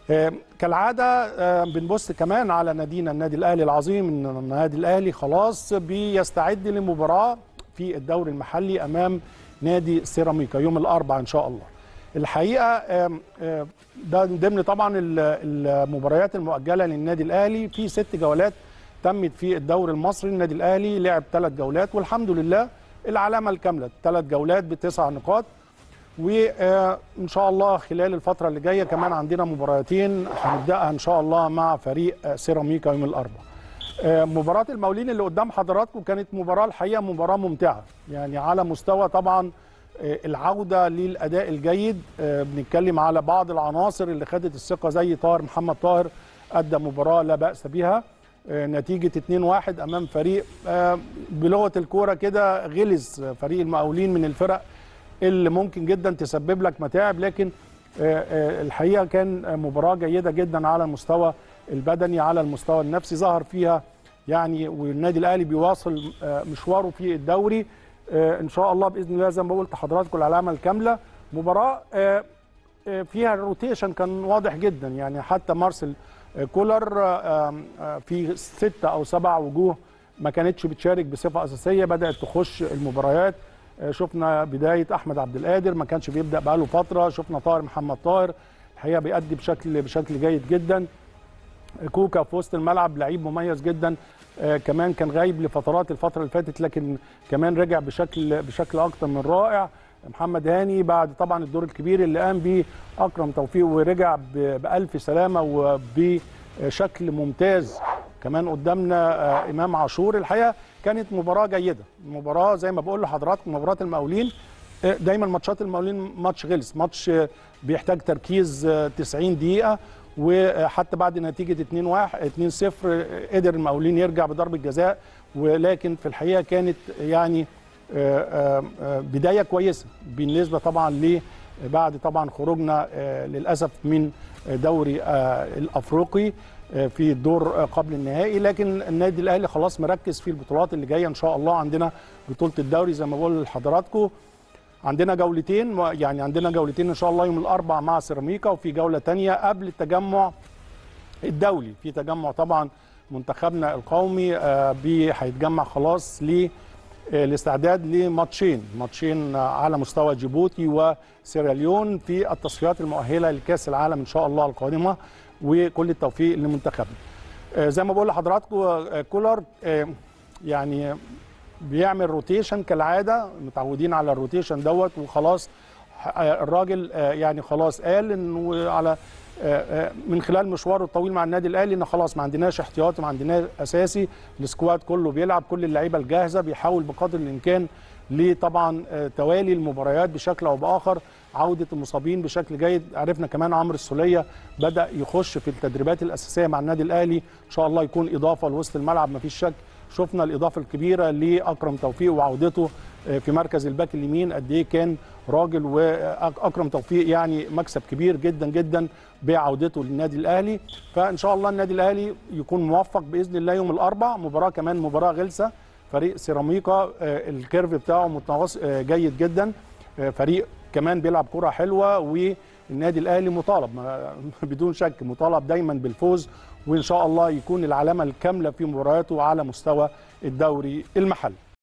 آه، كالعاده آه، بنبص كمان على نادينا النادي الاهلي العظيم ان النادي الاهلي خلاص بيستعد لمباراه في الدوري المحلي امام نادي سيراميكا يوم الاربعاء ان شاء الله. الحقيقه آم، آم، ده من ضمن طبعا ال- المباريات المؤجله للنادي الاهلي في ست جولات تمت في الدوري المصري النادي الاهلي لعب ثلاث جولات والحمد لله العلامه الكامله ثلاث جولات بتسع نقاط وان شاء الله خلال الفتره اللي جايه كمان عندنا مباراتين هنبداها ان شاء الله مع فريق آه، سيراميكا يوم الاربعاء آه، مباراه المقاولين اللي قدام حضراتكم كانت مباراه الحقيقه مباراه ممتعه يعني على مستوى طبعا آه، العوده للاداء الجيد آه، بنتكلم على بعض العناصر اللي خدت الثقه زي طاهر محمد طاهر ادى مباراه لا باس بها آه، نتيجه 2-1 امام فريق آه، بلغه الكوره كده غلس آه، فريق المقاولين من الفرق اللي ممكن جدا تسبب لك متاعب لكن آه، آه، الحقيقه كان آه، مباراه جيده جدا على المستوى البدني على المستوى النفسي ظهر فيها يعني والنادي الاهلي بيواصل آه، مشواره في الدوري آه، ان شاء الله باذن الله زي ما قلت لحضراتكم العلامه الكامله مباراه آه، آه، فيها الروتيشن كان واضح جدا يعني حتى مارسيل آه، كولر آه، آه، في ستة او سبع وجوه ما كانتش بتشارك بصفه اساسيه بدات تخش المباريات آه، شفنا بدايه احمد عبد القادر ما كانش بيبدا بقاله فتره شفنا طاهر محمد طاهر الحقيقه بيأدي بشكل بشكل جيد جدا كوكا في وسط الملعب لعيب مميز جدا آه كمان كان غايب لفترات الفتره اللي فاتت لكن كمان رجع بشكل بشكل اكتر من رائع محمد هاني بعد طبعا الدور الكبير اللي قام بيه اكرم توفيق ورجع ب- بالف سلامه وبشكل ممتاز كمان قدامنا آه امام عاشور الحقيقه كانت مباراه جيده مباراه زي ما بقول لحضراتكم مباراه المقاولين آه، دايما ماتشات المقاولين ماتش غلس ماتش آه، بيحتاج تركيز آه، 90 دقيقه وحتى بعد نتيجه 2 1 2 0 قدر المقاولين يرجع بضربه جزاء ولكن في الحقيقه كانت يعني آه، آه، آه، بدايه كويسه بالنسبه طبعا ل بعد طبعا خروجنا آه، للاسف من دوري آه، الافريقي آه، في الدور آه، قبل النهائي لكن النادي الاهلي خلاص مركز في البطولات اللي جايه ان شاء الله عندنا بطوله الدوري زي ما بقول لحضراتكم عندنا جولتين يعني عندنا جولتين ان شاء الله يوم الاربعاء مع سيراميكا وفي جوله تانية قبل التجمع الدولي في تجمع طبعا منتخبنا القومي آه، بي- هيتجمع خلاص ل آه، الاستعداد لماتشين ماتشين آه، على مستوى جيبوتي وسيراليون في التصفيات المؤهله لكاس العالم ان شاء الله القادمه وكل التوفيق لمنتخبنا آه، زي ما بقول لحضراتكم آه، كولر آه، يعني بيعمل روتيشن كالعاده متعودين على الروتيشن دوت وخلاص آه، الراجل آه، يعني خلاص قال انه على آه، آه، من خلال مشواره الطويل مع النادي الاهلي ان خلاص ما عندناش احتياطي ما عندناش اساسي السكواد كله بيلعب كل اللعيبه الجاهزه بيحاول بقدر الامكان لطبعا آه، توالي المباريات بشكل او باخر عوده المصابين بشكل جيد عرفنا كمان عمرو السوليه بدا يخش في التدريبات الاساسيه مع النادي الاهلي ان شاء الله يكون اضافه لوسط الملعب ما فيش شك شفنا الاضافه الكبيره لاكرم توفيق وعودته آه، في مركز الباك اليمين قد ايه كان راجل واكرم توفيق يعني مكسب كبير جدا جدا بعودته للنادي الاهلي فان شاء الله النادي الاهلي يكون موفق باذن الله يوم الاربعاء مباراه كمان مباراه غلسه فريق سيراميكا آه، الكيرف بتاعه متواصل آه، جيد جدا آه، فريق كمان بيلعب كره حلوه والنادي الاهلي مطالب ما- بدون شك مطالب دايما بالفوز وان شاء الله يكون العلامه الكامله في مبارياته على مستوى الدوري المحلي